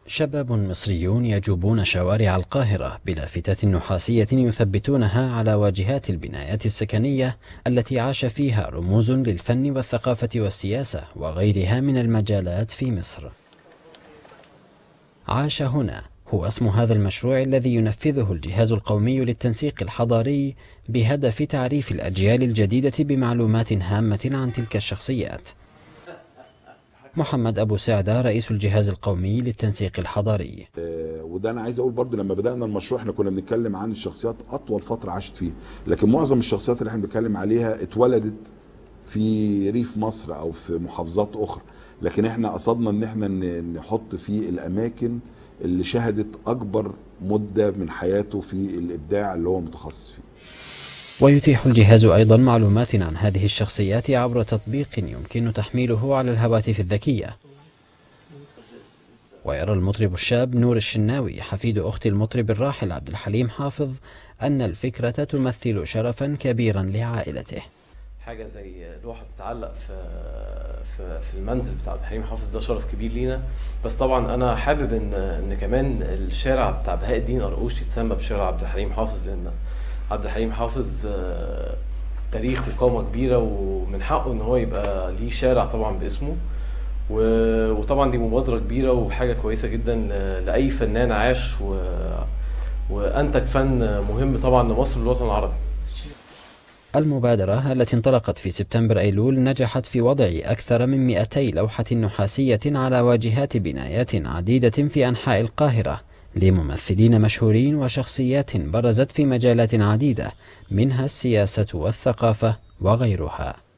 شباب مصريون يجوبون شوارع القاهرة بلافتات نحاسية يثبتونها على واجهات البنايات السكنية التي عاش فيها رموز للفن والثقافة والسياسة وغيرها من المجالات في مصر. عاش هنا هو اسم هذا المشروع الذي ينفذه الجهاز القومي للتنسيق الحضاري بهدف تعريف الأجيال الجديدة بمعلومات هامة عن تلك الشخصيات. محمد أبو سعدة رئيس الجهاز القومي للتنسيق الحضاري آه، وده انا عايز اقول برضو لما بدانا المشروع احنا كنا بنتكلم عن الشخصيات اطول فتره عاشت فيها لكن معظم الشخصيات اللي احنا بنتكلم عليها اتولدت في ريف مصر او في محافظات اخرى لكن احنا قصدنا ان احنا ن- نحط في الاماكن اللي شهدت اكبر مده من حياته في الابداع اللي هو متخصص فيه ويتيح الجهاز أيضا معلومات عن هذه الشخصيات عبر تطبيق يمكن تحميله على الهواتف الذكية ويرى المطرب الشاب نور الشناوي حفيد أخت المطرب الراحل عبد الحليم حافظ أن الفكرة تمثل شرفا كبيرا لعائلته حاجه زي لوحه تتعلق في في في المنزل بتاع عبد الحليم حافظ ده شرف كبير لينا بس طبعا انا حابب ان ان كمان الشارع بتاع بهاء الدين قرقوش يتسمى بشارع عبد الحليم حافظ لان عبد الحليم حافظ آه، تاريخ وقامه كبيره ومن حقه ان هو يبقى ليه شارع طبعا باسمه و- وطبعا دي مبادره كبيره وحاجه كويسه جدا ل- لاي فنان عاش و وانتج فن مهم طبعا لمصر والوطن العربي المبادرة التي انطلقت في سبتمبر أيلول نجحت في وضع أكثر من 200 لوحة نحاسية على واجهات بنايات عديدة في أنحاء القاهرة لممثلين مشهورين وشخصيات برزت في مجالات عديدة منها السياسة والثقافة وغيرها